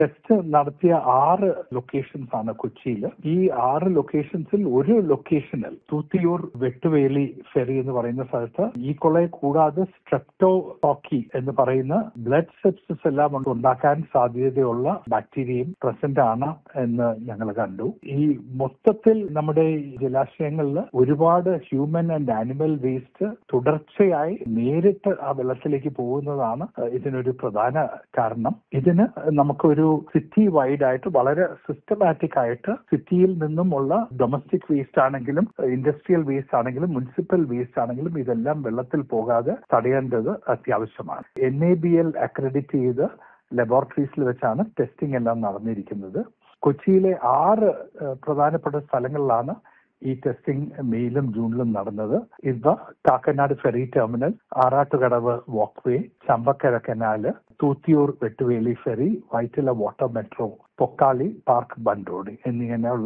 test നടത്തിയ ആറ് locations ആണ് കൊച്ചിയിൽ ഈ ആറ് ലൊക്കേഷൻസിൽ ഒരു ലൊക്കേഷനിൽ തൂത്തിയൂർ വെട്ടുവേലി ഫെറി എന്ന് പറയുന്ന സ്ഥലത്ത് ഈ കൊളയെ കൂടാതെ സ്ട്രെപ്റ്റോകോക്കി എന്ന് പറയുന്ന ബ്ലഡ് സെപ്സിസ് എല്ലാം ഉണ്ടാക്കാൻ സാധ്യതയുള്ള ബാക്ടീരിയയും പ്രസന്റ് ആണ് എന്ന് ഞങ്ങൾ കണ്ടു ഈ മൊത്തത്തിൽ നമ്മുടെ ജലാശയങ്ങളിൽ ഒരുപാട് ഹ്യൂമൻ ആൻഡ് ആനിമൽ വേസ്റ്റ് തുടർച്ചയായി നേരിട്ട് ആ വെള്ളത്തിലേക്ക് പോകുന്നതാണ് ഇതിനൊരു പ്രധാന കാരണം ഇതിന് നമുക്കൊരു സിറ്റി വൈഡ് ആയിട്ട് വളരെ സിസ്റ്റമാറ്റിക് ആയിട്ട് സിറ്റിയിൽ നിന്നുമുള്ള ഡൊമസ്റ്റിക് വേസ്റ്റ് ആണെങ്കിലും ഇൻഡസ്ട്രിയൽ വേസ്റ്റ് ആണെങ്കിലും മുനിസിപ്പൽ വേസ്റ്റ് ആണെങ്കിലും ഇതെല്ലാം വെള്ളത്തിൽ പോകാതെ തടയേണ്ടത് അത്യാവശ്യമാണ് N A B L accredit ചെയ്ത് ലബോറട്ടറീസിൽ വെച്ചാണ് ടെസ്റ്റിംഗ് എല്ലാം നടന്നിരിക്കുന്നത് കൊച്ചിയിലെ ആറ് പ്രധാനപ്പെട്ട സ്ഥലങ്ങളിലാണ് ഈ ടെസ്റ്റിംഗ് മെയിലും ജൂണിലും നടന്നത് ഇവ Kakkanad ferry terminal Arattukadavu walkway Champakkara canal Thoothiyoor Vettuveli ferry Vyttila water metro Pokkali park bund road എന്നിങ്ങനെയുള്ള